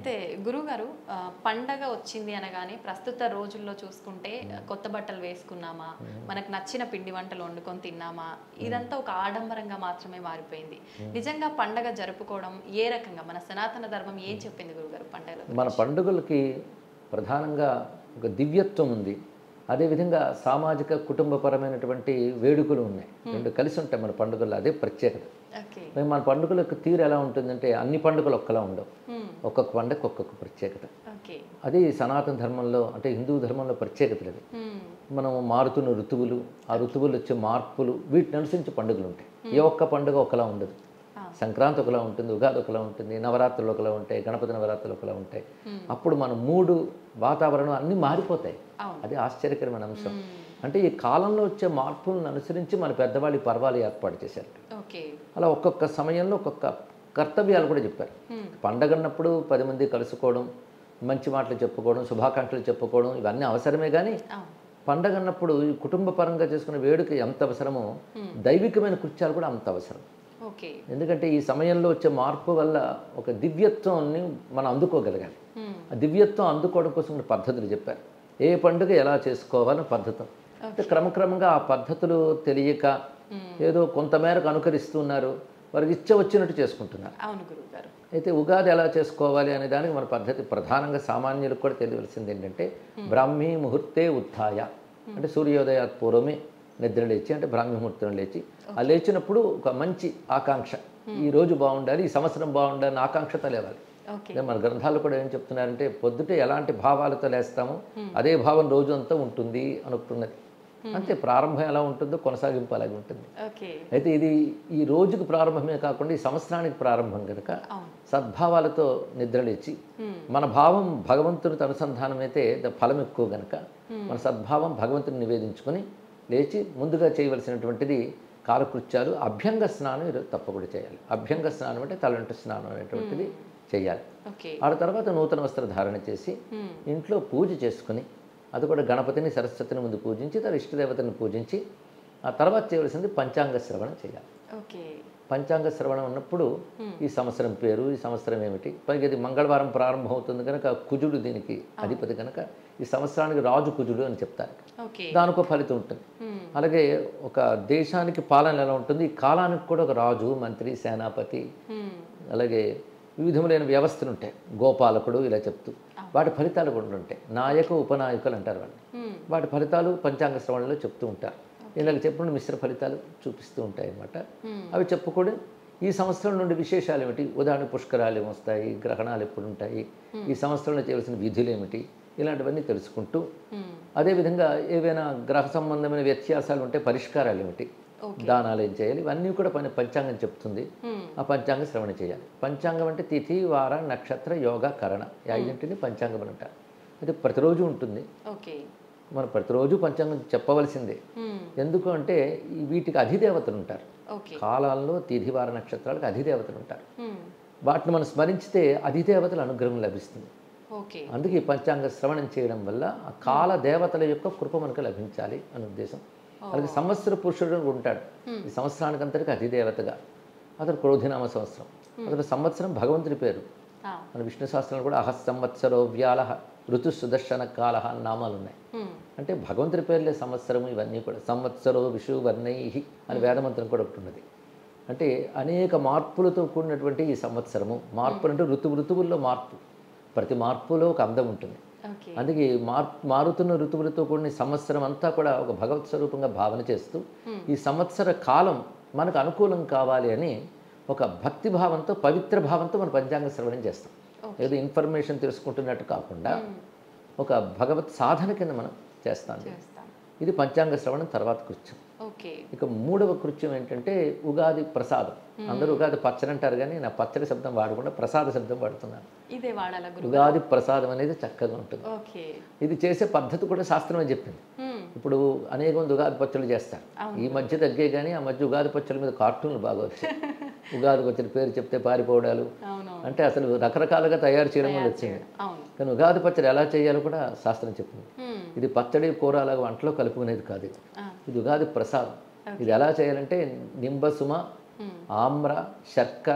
అయితే గురుగారు ఆ, పండగ వచ్చింది అనగానే ప్రస్తుత రోజుల్లో చూసుకుంటే కొత్త బట్టలు వేసుకున్నామా మనకు నచ్చిన పిండి వంటలు వండుకొని తిన్నామా ఇదంతా ఒక ఆడంబరంగా మాత్రమే మారిపోయింది నిజంగా పండగ జరుపుకోవడం ఏ రకంగా మన సనాతన ధర్మం ఏం చెప్పింది గురుగారు పండగలు మన పండుగలకి ప్రధానంగా ఒక దివ్యత్వం ఉంది అదేవిధంగా సామాజిక కుటుంబపరమైనటువంటి వేడుకలు ఉన్నాయి రెండు కలిసి ఉంటాయి మన పండుగల్లో అదే ప్రత్యేకత ఓకే మరి మన పండుగల యొక్క తీరు ఎలా ఉంటుందంటే అన్ని పండుగలు ఒక్కలా ఉండవు మ్మ్. ఒక్కొక్క పండుగ ఒక్కొక్క ప్రత్యేకత ఓకే అది సనాతన ధర్మంలో అంటే హిందూ ధర్మంలో ప్రత్యేకతలు అది మ్మ్. మనం మారుతున్న ఋతువులు ఆ ఋతువులు వచ్చే మార్పులు వీటిని అనుసరించి పండుగలు ఉంటాయి ఏ ఒక్క పండుగ ఒకలా ఉండదు ఆ. సంక్రాంతి ఒకలా ఉంటుంది ఉగాది ఒకలా ఉంటుంది నవరాత్రులు ఒకలా ఉంటాయి గణపతి నవరాత్రులు ఒకలా ఉంటాయి అప్పుడు మన మూడు వాతావరణం అన్నీ మారిపోతాయి అవును. అది ఆశ్చర్యకరమైన అంశం అంటే ఈ కాలంలో వచ్చే మార్పులను అనుసరించి మన పెద్దవాళ్ళు ఈ పర్వాలు ఏర్పాటు చేశారు ఓకే అలా ఒక్కొక్క సమయంలో ఒక్కొక్క కర్తవ్యాలు కూడా చెప్పారు మ్మ్. పండగ అన్నప్పుడు పది మంది కలుసుకోవడం మంచి మాటలు చెప్పుకోవడం శుభాకాంక్షలు చెప్పుకోవడం ఇవన్నీ అవసరమే కానీ అవును పండగ అన్నప్పుడు ఈ కుటుంబ పరంగా చేసుకునే వేడుక ఎంత అవసరమో దైవికమైన కృత్యాలు కూడా అంత అవసరం ఓకే ఎందుకంటే ఈ సమయంలో వచ్చే మార్పు వల్ల ఒక దివ్యత్వాన్ని మనం అందుకోగలగాలి మ్మ్. ఆ దివ్యత్వం అందుకోవడం కోసం కొన్ని పద్ధతులు చెప్పారు ఏ పండుగ ఎలా చేసుకోవాలని పద్ధతి అంటే క్రమక్రమంగా ఆ పద్ధతులు తెలియక ఏదో కొంతమేరకు అనుకరిస్తున్నారు వారికి ఇచ్చ వచ్చినట్టు చేసుకుంటున్నారు అవును గురుగారు అయితే ఉగాది ఎలా చేసుకోవాలి అనే దానికి మన పద్ధతి ప్రధానంగా సామాన్యులకు కూడా తెలియవలసింది ఏంటంటే బ్రాహ్మీ ముహూర్తే ఉత్థాయ అంటే సూర్యోదయాత్ పూర్వమే నిద్ర లేచి అంటే బ్రాహ్మీ ముహూర్తం లేచి ఆ లేచినప్పుడు ఒక మంచి ఆకాంక్ష ఈ రోజు బాగుండాలి ఈ సంవత్సరం బాగుండాలి అని ఆకాంక్షతో లేవాలి ఓకే అదే మన గ్రంథాలు కూడా ఏం చెప్తున్నారంటే పొద్దుటే ఎలాంటి భావాలతో లేస్తామో అదే భావం రోజు అంతా ఉంటుంది అనుకుంటున్నది అంతే ప్రారంభం ఎలా ఉంటుందో కొనసాగింపు అలాగే ఉంటుంది ఓకే అయితే ఇది ఈ రోజుకు ప్రారంభమే కాకుండా ఈ సంవత్సరానికి ప్రారంభం కనుక అవును సద్భావాలతో నిద్రలేచి మన భావం భగవంతునితో అనుసంధానమైతే ద- ఫలం ఎక్కువ గనక మన సద్భావం భగవంతుని నివేదించుకొని లేచి ముందుగా చేయవలసినటువంటిది కాలకృత్యాలు అభ్యంగ స్నానం ఈరోజు తప్పకుండా చేయాలి అభ్యంగ స్నానం అంటే తలంటు స్నానం అనేటువంటిది చేయాలి ఓకే ఆ తర్వాత నూతన వస్త్ర ధారణ చేసి మ్మ్. ఇంట్లో పూజ చేసుకుని అది కూడా గణపతిని సరస్వతిని ముందు పూజించి తన ఇష్టదేవతని పూజించి ఆ తర్వాత చేయవలసింది పంచాంగ శ్రవణం చేయాలి ఓకే పంచాంగ శ్రవణం అన్నప్పుడు ఈ సంవత్సరం పేరు ఈ సంవత్సరం ఏమిటి పైగా ఇది మంగళవారం ప్రారంభం అవుతుంది కనుక కుజుడు దీనికి అధిపతి కనుక ఈ సంవత్సరానికి రాజు కుజుడు అని చెప్తారు ఓకే దానికో ఫలితం ఉంటుంది మ్మ్. అలాగే ఒక దేశానికి పాలన ఎలా ఉంటుంది ఈ కాలానికి కూడా ఒక రాజు మంత్రి సేనాపతి మ్మ్. అలాగే వివిధములైన వ్యవస్థలు ఉంటాయి గోపాలకుడు ఇలా చెప్తూ వాటి ఫలితాలు కూడా ఉంటాయి నాయక ఉపనాయకులు అంటారు వాళ్ళు మ్మ్. వాటి ఫలితాలు పంచాంగ శ్రవణంలో చెప్తూ ఉంటారు ఇందాక చెప్పిన మిశ్ర ఫలితాలు చూపిస్తూ ఉంటాయి అన్నమాట అవి చెప్పుకొని ఈ సంవత్సరం నుండి విశేషాలు ఏమిటి ఉదాహరణ పుష్కరాలు ఏమొస్తాయి గ్రహణాలు ఎప్పుడు ఉంటాయి ఈ సంవత్సరంలో చేయవలసిన విధులు ఏమిటి ఇలాంటివన్నీ తెలుసుకుంటూ మ్మ్. అదేవిధంగా ఏవైనా గ్రహ సంబంధమైన వ్యత్యాసాలు ఉంటే పరిష్కారాలు ఏమిటి దానాలు ఏం చేయాలి ఇవన్నీ కూడా పని పంచాంగం చెప్తుంది మ్మ్. ఆ పంచాంగ శ్రవణ చేయాలి పంచాంగం అంటే తిథి వార నక్షత్ర యోగ కరణ ఈ ఐదింటిని పంచాంగం అని అంటారు అది ప్రతిరోజు ఉంటుంది ఓకే మనం ప్రతిరోజు పంచాంగం చెప్పవలసిందే మ్మ్. ఎందుకు అంటే ఈ వీటికి అధిదేవతలు ఉంటారు ఓకే కాలాల్లో తిథి వార నక్షత్రాలకు అధిదేవతలు ఉంటారు మ్మ్. వాటిని మనం స్మరించితే అధిదేవతల అనుగ్రహం లభిస్తుంది ఓకే అందుకే ఈ పంచాంగ శ్రవణం చేయడం వల్ల ఆ కాల దేవతల యొక్క కృప మనకు లభించాలి అని ఉద్దేశం అలాగే సంవత్సర పురుషుడు అని ఉంటాడు ఈ సంవత్సరానికి అంతటికి అధిదేవతగా అతను క్రోధినామ సంవత్సరం అతను సంవత్సరం భగవంతుడి పేరు ఆ. మన విష్ణు శాస్త్రంలో కూడా అహ సంవత్సరో వ్యాల ఋతు సుదర్శన కాల అని నామాలు ఉన్నాయి మ్మ్. అంటే భగవంతుడి పేర్లే సంవత్సరము ఇవన్నీ కూడా సంవత్సరో విషు వర్ణై అని వేదమంత్రం కూడా ఒకటి ఉన్నది అంటే అనేక మార్పులతో కూడినటువంటి ఈ సంవత్సరము మార్పులు అంటే ఋతువు ఋతువుల్లో మార్పు ప్రతి మార్పులో ఒక అందం ఉంటుంది ఓకే అందుకే మార్ మారుతున్న ఋతువులతో కూడిన ఈ సంవత్సరం అంతా కూడా ఒక భగవత్ స్వరూపంగా భావన చేస్తూ ఈ సంవత్సర కాలం మనకు అనుకూలం కావాలి అని ఒక భక్తి భావంతో పవిత్ర భావంతో మనం పంచాంగ శ్రవణం చేస్తాం ఏదో ఇన్ఫర్మేషన్ తెలుసుకుంటున్నట్టు కాకుండా ఒక భగవత్ సాధన కింద మనం చేస్తాం చేస్తాం ఇది పంచాంగ శ్రవణం తర్వాత కృత్యం ఓకే ఇక మూడవ కృత్యం ఏంటంటే ఉగాది ప్రసాదం అందరూ ఉగాది పచ్చడి అంటారు కానీ నా పచ్చడి శబ్దం వాడకుండా ప్రసాద శబ్దం వాడుతున్నాను ఇదే వాడాల గురు ఉగాది ప్రసాదం అనేది చక్కగా ఉంటుంది ఓకే ఇది చేసే పద్ధతి కూడా శాస్త్రమే చెప్పింది మ్మ్. ఇప్పుడు అనేక మంది ఉగాది పచ్చళ్ళు చేస్తారు ఈ మధ్య తగ్గే కానీ ఆ మధ్య ఉగాది పచ్చళ్ళ మీద కార్టూన్లు బాగా వచ్చాయి ఉగాది పచ్చడి పేరు చెప్తే పారిపోవడాలు అవును అంటే అసలు రకరకాలుగా తయారు చేయడం వల్ల వచ్చింది అవును కానీ ఉగాది పచ్చడి ఎలా చేయాలో కూడా శాస్త్రం చెప్పింది మ్మ్. ఇది పచ్చడి కూర అలాగా వంటలో కలుపుకునేది కాదు ఇది. ఆ. ఇది ఉగాది ప్రసాదం ఇది ఎలా చేయాలంటే నింబసుమ ఆమ్ర శర్కర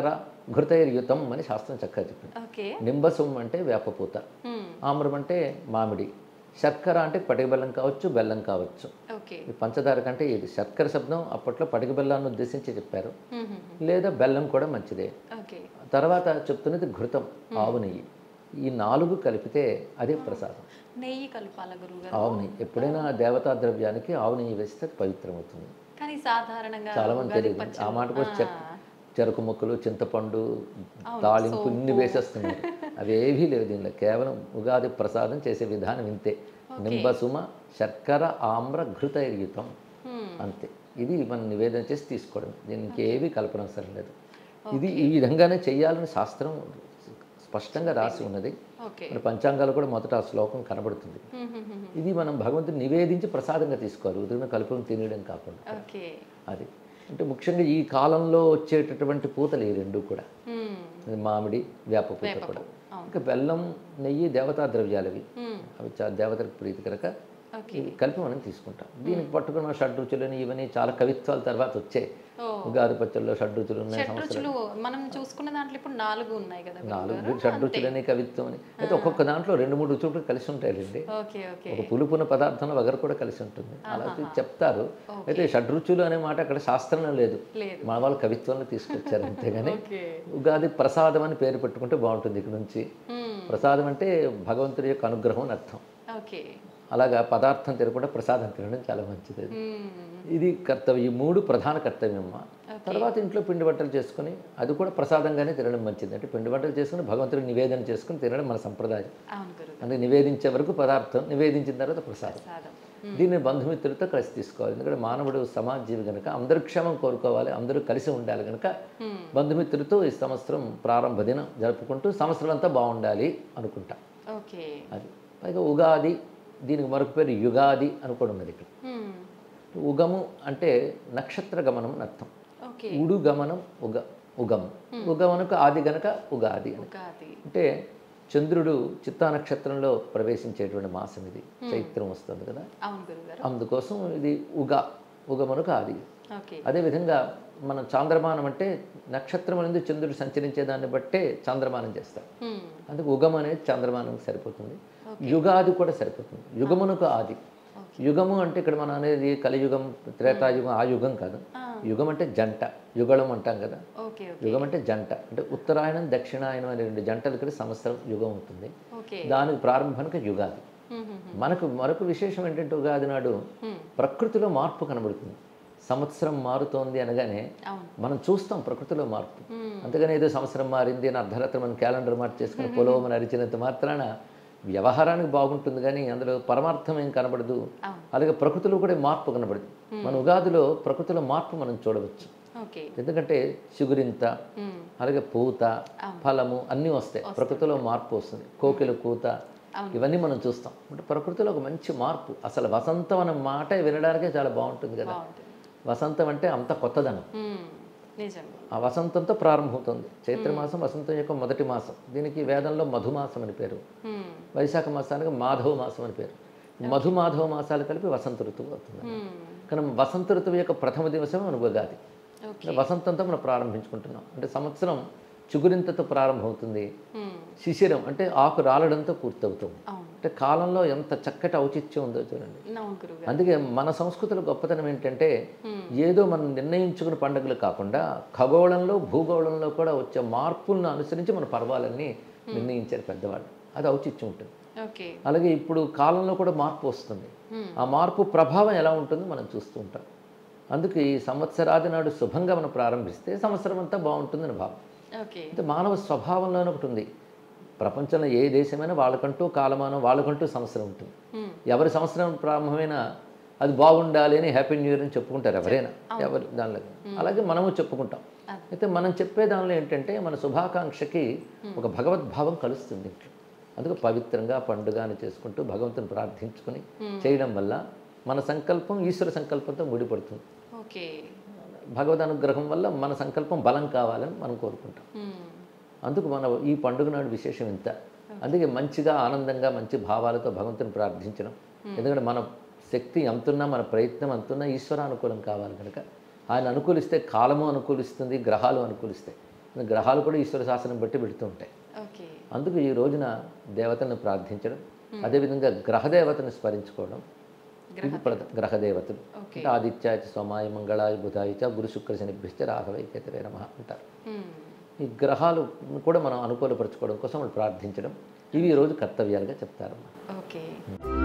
ఘృతైర్యుతం అని శాస్త్రం చక్కగా చెప్పింది ఓకే నింబసం అంటే వేపపూత మ్మ్. ఆమ్రం అంటే మామిడి శర్కర అంటే పటిక బెల్లం కావచ్చు బెల్లం కావచ్చు ఓకే ఈ పంచదార కంటే ఇది శర్కర శబ్దం అప్పట్లో పటిక బెల్లాన్ని ఉద్దేశించి చెప్పారు మ్మ్. లేదా బెల్లం కూడా మంచిదే ఓకే తర్వాత చెప్తున్నది ఘృతం ఆవు నెయ్యి ఈ నాలుగు కలిపితే అదే ప్రసాదం నెయ్యి కలపాల గురుగారు ఆవు నెయ్యి ఎప్పుడైనా దేవతా ద్రవ్యానికి ఆవు నెయ్యి వేస్తే అది పవిత్రమవుతుంది కానీ సాధారణంగా చాలా మంది ఉగాది తెలియదు పచ్చళ్ళు- ఆ మాటకు వచ్చి చెక్- ఆ, చెరుకు ముక్కలు చింతపండు అవును, తాలింపు ఇన్ని వేసేస్తున్నారు అవి ఏవీ లేవు దీనిలో కేవలం ఉగాది ప్రసాదం చేసే విధానం ఇంతే నింబసుమ శర్కర ఆమ్ర ఘృతైర్యుతం మ్మ్. అంతే ఇది మనం నివేదన చేసి తీసుకోవడం దీనికి ఏవి కల్పన అవసరం లేదు ఇది ఈ విధంగానే చేయాలని శాస్త్రం స్పష్టంగా రాసి ఉన్నది ఓకే మన పంచాంగాలు కూడా మొదట ఆ శ్లోకం కనబడుతుంది మ్మ్, మ్మ్, మ్మ్. ఇది మనం భగవంతుని నివేదించి ప్రసాదంగా తీసుకోవాలి ఉదయం కలుపుకొని తినడం కాకుండా ఓకే అది అంటే ముఖ్యంగా ఈ కాలంలో వచ్చేటటువంటి పూతలు ఈ రెండు కూడా మ్మ్. ఇది మామిడి వేప పూత కూడా అవును. ఇంకా బెల్లం నెయ్యి దేవతా ద్రవ్యాలు అవి మ్మ్. అవి చాలా దేవతలకు ప్రీతి కనుక ఓకే ఇవి కలిపి మనం తీసుకుంటాం దీనికి పట్టుకున్న షడ్రుచులని ఇవన్నీ చాలా కవిత్వాల తర్వాత వచ్చాయి ఓ ఉగాది పచ్చల్లో షడ్రుచులు ఉన్నాయి షడ్రుచులు మనం చూసుకున్న దాంట్లో ఇప్పుడు నాలుగు ఉన్నాయి కదా నాలుగు షడ్రుచులని కవిత్వం అని అయితే ఒక్కొక్క దాంట్లో రెండు మూడు రుచులు కలిసి ఉంటాయండి ఓకే ఓకే ఒక పులుపున పదార్థంలో వగరు కూడా కలిసి ఉంటుంది అలా చెప్తారు అయితే షడ్రుచులు అనే మాట అక్కడ శాస్త్రంలో లేదు లేదు మన వాళ్ళు కవిత్వంలో తీసుకొచ్చారు అంతేగాని ఓకే ఉగాది ప్రసాదం అని పేరు పెట్టుకుంటే బాగుంటుంది ఇక్కడ నుంచి మ్మ్. ప్రసాదం అంటే భగవంతుడి యొక్క అనుగ్రహం అని అర్థం ఓకే అలాగా పదార్థం తినకుండా ప్రసాదం తినడం చాలా మంచిది అది. మ్మ్. ఇది కర్తవ్యం ఈ మూడు ప్రధాన కర్తవ్యమ్మ తర్వాత ఇంట్లో పిండి వంటలు చేసుకుని అది కూడా ప్రసాదంగానే తినడం మంచిది అంటే పిండి వంటలు చేసుకుని భగవంతుడికి నివేదన చేసుకుని తినడం మన సంప్రదాయం అవును గురు అంటే నివేదించే వరకు పదార్థం నివేదించిన తర్వాత ప్రసాదం ప్రసాదం దీన్ని బంధుమిత్రులతో కలిసి తీసుకోవాలి ఎందుకంటే మానవుడు సమాజీవి కనుక అందరూ క్షేమం కోరుకోవాలి అందరూ కలిసి ఉండాలి కనుక మ్మ్. బంధుమిత్రులతో ఈ సంవత్సరం ప్రారంభ దినం జరుపుకుంటూ సంవత్సరం అంతా బాగుండాలి అనుకుంటా ఓకే అది పైగా ఉగాది దీనికి మరొక పేరు యుగాది అని కూడా ఉన్నది ఇక్కడ మ్మ్. ఉగము అంటే నక్షత్ర గమనం అని అర్థం ఓకే ఉడు గమనం ఉగ ఉగము ఉగమనకు ఆది గనక ఉగాది అని ఉగాది అంటే చంద్రుడు చిత్తా నక్షత్రంలో ప్రవేశించేటువంటి మాసం ఇది చైత్రం వస్తుంది కదా అవును గురుగారు అందుకోసం ఇది ఉగ ఉగమనకు ఆది ఓకే అదేవిధంగా మనం చాంద్రమానం అంటే నక్షత్రం అనేది చంద్రుడు సంచరించే దాన్ని బట్టే చాంద్రమానం చేస్తాం మ్మ్. అందుకు ఉగం అనేది చంద్రమానం సరిపోతుంది యుగాది కూడా సరిపోతుంది యుగమునకు ఆది యుగము అంటే ఇక్కడ మనం అనేది కలియుగం త్రేతాయుగం ఆ యుగం కాదు ఆ. యుగం అంటే జంట యుగళం అంటాం కదా ఓకే ఓకే యుగం అంటే జంట అంటే ఉత్తరాయణం దక్షిణాయనం అనే రెండు జంటలు ఇక్కడ సంవత్సరం యుగం ఉంటుంది ఓకే దానికి ప్రారంభానికి యుగాది మ్మ్, మ్మ్, మ్మ్. మనకు మరొక విశేషం ఏంటంటే ఉగాది నాడు మ్మ్. ప్రకృతిలో మార్పు కనబడుతుంది సంవత్సరం మారుతోంది అనగానే అవును మనం చూస్తాం ప్రకృతిలో మార్పు మ్మ్. అంతేగాని ఏదో సంవత్సరం మారింది అని అర్ధరాత్రి మన క్యాలెండర్ మార్చి చేసుకుని పొలవమని అరిచినంత మాత్రాన వ్యవహారానికి బాగుంటుంది కానీ అందులో పరమార్థం ఏం కనబడదు అవును అలాగే ప్రకృతిలో కూడా మార్పు కనబడదు మన ఉగాదిలో ప్రకృతిలో మార్పు మనం చూడవచ్చు ఓకే ఎందుకంటే చిగురింత మ్మ్. అలాగే పూత ఫలము అన్నీ వస్తాయి ప్రకృతిలో మార్పు వస్తుంది కోకిల కూత ఇవన్నీ మనం చూస్తాం అంటే ప్రకృతిలో ఒక మంచి మార్పు అసలు వసంతం అనే మాట వినడానికే చాలా బాగుంటుంది కదా బాగుంటుంది వసంతం అంటే అంత కొత్తదనం మ్మ్. నిజంగా ఆ వసంతంతో ప్రారంభమవుతుంది చైత్రమాసం వసంతం యొక్క మొదటి మాసం దీనికి వేదంలో మధుమాసం అని పేరు మ్మ్. వైశాఖ మాసానికి మాధవ మాసం అని పేరు మధు మాధవ మాసాలు కలిపి వసంత ఋతువు అవుతుంది మ్మ్. కానీ వసంత ఋతువు యొక్క ప్రథమ దివసం మన ఉగాది ఓకే వసంతంతో మనం ప్రారంభించుకుంటున్నాం అంటే సంవత్సరం చిగురింతతో ప్రారంభమవుతుంది మ్మ్. శిశిరం అంటే ఆకు రాలడంతో పూర్తవుతుంది అవును అంటే కాలంలో ఎంత చక్కటి ఔచిత్యం ఉందో చూడండి అవును గురుగారు అందుకే మన సంస్కృతిలో గొప్పతనం ఏంటంటే ఏదో మనం నిర్ణయించుకున్న పండుగలు కాకుండా ఖగోళంలో భూగోళంలో కూడా వచ్చే మార్పులను అనుసరించి మన పర్వాలన్నీ నిర్ణయించారు పెద్దవాళ్ళు అది ఔచిత్యం ఉంటుంది ఓకే అలాగే ఇప్పుడు కాలంలో కూడా మార్పు వస్తుంది Hmm. ఆ మార్పు ప్రభావం ఎలా ఉంటుందో మనం చూస్తూ ఉంటాం అందుకే ఈ సంవత్సరాది నాడు శుభంగా మనం ప్రారంభిస్తే సంవత్సరం అంతా బాగుంటుందని భావం ఓకే అయితే మానవ స్వభావంలోనే ఒకటి ఉంది ప్రపంచంలో ఏ దేశమైనా వాళ్ళకంటూ కాలమానం వాళ్ళకంటూ సంవత్సరం ఉంటుంది మ్మ్. ఎవరి సంవత్సరం ప్రారంభమైనా అది బాగుండాలి అని హ్యాపీ న్యూ ఇయర్ అని చెప్పుకుంటారు ఎవరైనా ఎవరు దానిలో అలాగే మనము చెప్పుకుంటాం అదే. అయితే మనం చెప్పే దానిలో ఏంటంటే మన శుభాకాంక్షకి ఒక భగవద్భావం కలుస్తుంది ఇంట్లో అందుకు పవిత్రంగా పండుగ అని చేసుకుంటూ భగవంతుని ప్రార్థించుకుని చేయడం వల్ల మన సంకల్పం ఈశ్వర సంకల్పంతో ముడిపడుతుంది ఓకే భగవద్ అనుగ్రహం వల్ల మన సంకల్పం బలం కావాలని మనం కోరుకుంటాం మ్మ్. అందుకు మన ఈ పండుగ నాడు విశేషం ఇంత అందుకే మంచిగా ఆనందంగా మంచి భావాలతో భగవంతుని ప్రార్థించడం ఎందుకంటే మన శక్తి ఎంతున్నా మన ప్రయత్నం అంతున్నా ఈశ్వర అనుకూలం కావాలి కనుక ఆయన అనుకూలిస్తే కాలము అనుకూలిస్తుంది గ్రహాలు అనుకూలిస్తాయి గ్రహాలు కూడా ఈశ్వర శాసనం బట్టి పెడుతూ ఉంటాయి ఓకే అందుకు ఈ రోజున దేవతలను ప్రార్థించడం అదేవిధంగా గ్రహదేవతను స్మరించుకోవడం ఇవి ప్రధ గ్రహదేవతలు ఓకే అంటే ఆదిత్యాయ చ, సోమాయ మంగళాయ బుధాయ చ, గురు శుక్ర శనిభ్యశ్చ రాఘవై కేతవే నమ అంటారు మ్మ్. ఈ గ్రహాలు కూడా మనం అనుకూలపరచుకోవడం కోసం వాళ్ళు ప్రార్థించడం ఇవి ఈ రోజు కర్తవ్యాలుగా చెప్తారన్నమాట ఓకే